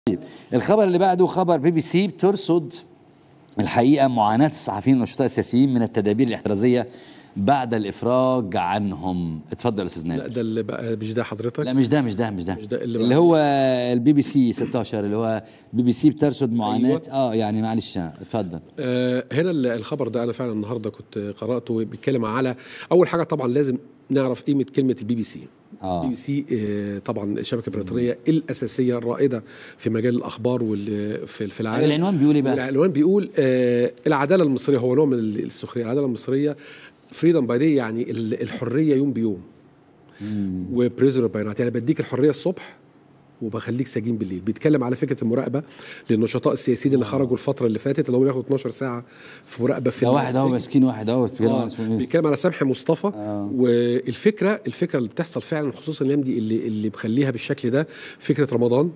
طيب الخبر اللي بعده خبر بي بي سي بترصد الحقيقه معاناه الصحفيين والنشطاء السياسيين من التدابير الاحترازيه بعد الافراج عنهم اتفضل يا استاذ لا نادر ده اللي بقى مش ده حضرتك لا مش ده مش ده مش ده, مش ده اللي اللي بقى- هو البي بي سي 16 اللي هو بي بي سي بترصد معاناه أيوة. اه يعني معلش اتفضل آه هنا ال- الخبر ده انا فعلا النهارده كنت قراته بيتكلم على اول حاجه طبعا لازم نعرف قيمه كلمه البي بي سي اه بي بي سي آه، طبعا شبكه بريطانيه الاساسيه الرائده في مجال الاخبار وال في في العالم العنوان بيقول ايه بقى؟ العنوان بيقول آه العداله المصريه هو نوع من السخريه العداله المصريه فريدم باي داي يعني ال- الحريه يوم بيوم مم. وبريزر باي نايت يعني بديك الحريه الصبح وبخليك سجين بالليل بيتكلم على فكره المراقبه للنشطاء السياسيين اللي خرجوا الفتره اللي فاتت اللي هم بياخدوا 12 ساعه في مراقبه في ده واحد اهو السجن. مسكين واحد اهو بيتكلم عن آه اسمه إيه؟ بيتكلم على سمح مصطفى آه. والفكره الفكره اللي بتحصل فعلا خصوصا الايام دي اللي اللي مخليها بالشكل ده فكره رمضان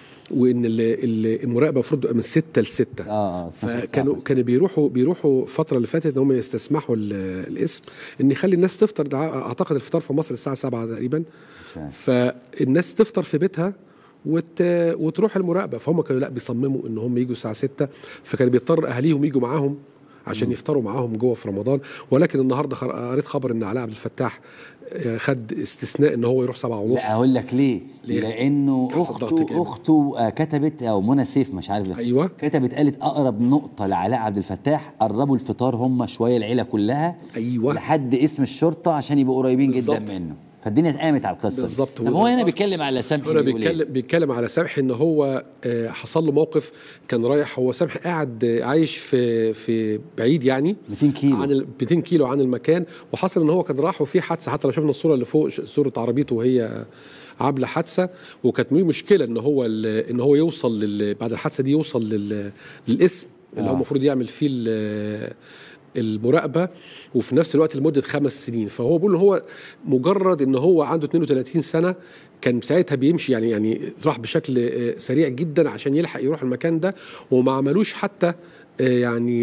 وان ال- ال- المراقبه المفروض تبقى من 6 ل 6 اه اه 12 ساعة فكانوا بس. كانوا بيروحوا بيروحوا الفتره اللي فاتت ان هم يستسمحوا ال- الاسم ان يخلي الناس تفطر ده اعتقد الفطار في مصر الساعه 7 تقريبا مش عارف. فالناس تفطر في بيتها وت... وتروح المراقبه فهم كانوا لا بيصمموا ان هم يجوا الساعه 6 فكان بيضطر اهاليهم يجوا معاهم عشان يفطروا معاهم جوه في رمضان ولكن النهارده خر- قريت خبر ان علاء عبد الفتاح آه، خد استثناء ان هو يروح سبعة ونص لا هقول لك ليه؟ ليه؟ لانه حصل ضغط اخته جامد. اخته آه، كتبت او منى سيف مش عارف ايوه كتبت قالت اقرب نقطه لعلاء عبد الفتاح قربوا الفطار هم شويه العيله كلها ايوه لحد اسم الشرطه عشان يبقوا قريبين بالظبط. جدا منه فالدنيا اتقامت على القصه دي. بالظبط. طب هو هنا بيتكلم على سامح هنا بيقول إيه؟ بيتكلم بيتكلم على سمح ان هو آه، حصل له موقف كان رايح هو سمح قاعد آه، عايش في في بعيد يعني 200 كيلو عن ال 200 كيلو عن المكان وحصل ان هو كان راح وفي حادثه حتى لو شفنا الصوره اللي فوق ش- صوره عربيته وهي عامله حادثه وكانت له مشكله ان هو ال- ان هو يوصل لل بعد الحادثه دي يوصل لل للاسم اللي هو آه. المفروض يعمل فيه ال- المراقبه وفي نفس الوقت لمده خمس سنين فهو بيقول ان هو مجرد ان هو عنده 32 سنه كان ساعتها بيمشي يعني يعني راح بشكل آه، سريع جدا عشان يلحق يروح المكان ده وما عملوش حتى آه، يعني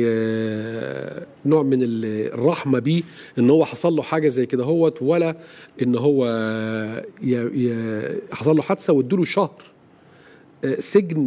آه، نوع من ال- الرحمه بيه ان هو حصل له حاجه زي كده هوت ولا ان هو ي- ي- حصل له حادثه وادوا له شهر آه، سجن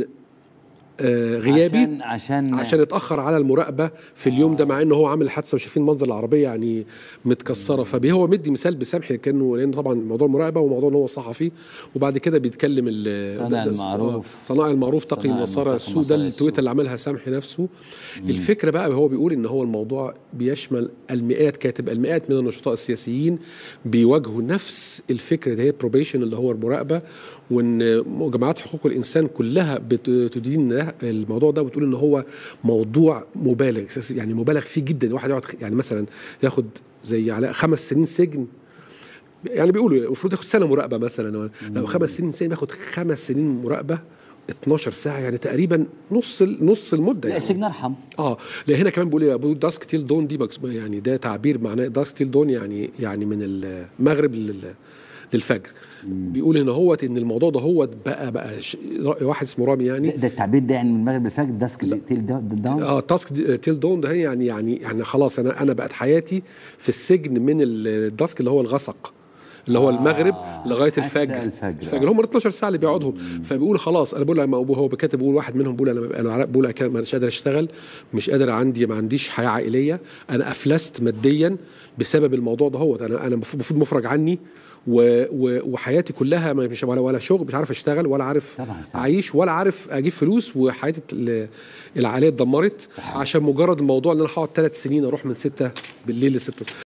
آه، غيابي عشان عشان, عشان اتاخر على المراقبه في اليوم ده مع انه هو عامل حادثه وشايفين منظر العربيه يعني متكسره فهو مدي مثال بسمحي كانه لان طبعا موضوع المراقبه وموضوع ان هو صحفي وبعد كده بيتكلم ال- صنع ده- ده- المعروف. آه، صناع المعروف تقي صناع النصارى المعروف السوء تقي ده النصارى التويته السوء. اللي عملها سمحي نفسه الفكره بقى هو بيقول ان هو الموضوع بيشمل المئات كاتب المئات من النشطاء السياسيين بيواجهوا نفس الفكره اللي هي بروبيشن اللي هو المراقبه وان جماعات حقوق الانسان كلها بتدين ده- الموضوع ده وتقول ان هو موضوع مبالغ يعني مبالغ فيه جدا واحد يقعد يعني مثلا ياخد زي على خمس سنين سجن يعني بيقولوا المفروض ياخد سنه مراقبه مثلا لو خمس سنين سجن بياخد خمس سنين مراقبه 12 ساعه يعني تقريبا نص ال- نص المده لا يعني السجن ارحم اه لا هنا كمان بيقول ايه بيقول داسك تيل دون دي بكس- يعني ده تعبير معناه داسك تيل دون يعني يعني من المغرب لل للفجر بيقول هنا هو ان الموضوع ده هو بقى بقى ش- واحد اسمه رامي يعني ده, ده التعبير ده يعني من المغرب للفجر داسك تيل دا- دا- داون اه تاسك تيل دون ده هي يعني يعني يعني خلاص انا انا بقت حياتي في السجن من الداسك اللي هو الغسق اللي هو آه، المغرب لغايه حتى الفجر الفجر، الفجر آه. هم ال 12 ساعه اللي بيقعدهم فبيقول خلاص انا بقول لما هو كاتب بيقول واحد منهم بيقول انا انا بقول أنا مش قادر اشتغل مش قادر عندي ما عنديش حياه عائليه انا افلست ماديا بسبب الموضوع ده هو انا انا المفروض مفرج عني و و وحياتي كلها ما- مش ولا ولا شغل مش عارف اشتغل ولا عارف طبعاً، طبعاً. اعيش ولا عارف اجيب فلوس وحياتي ال- العائليه اتدمرت عشان مجرد الموضوع ان انا هقعد ثلاث سنين اروح من 6 بالليل ل 6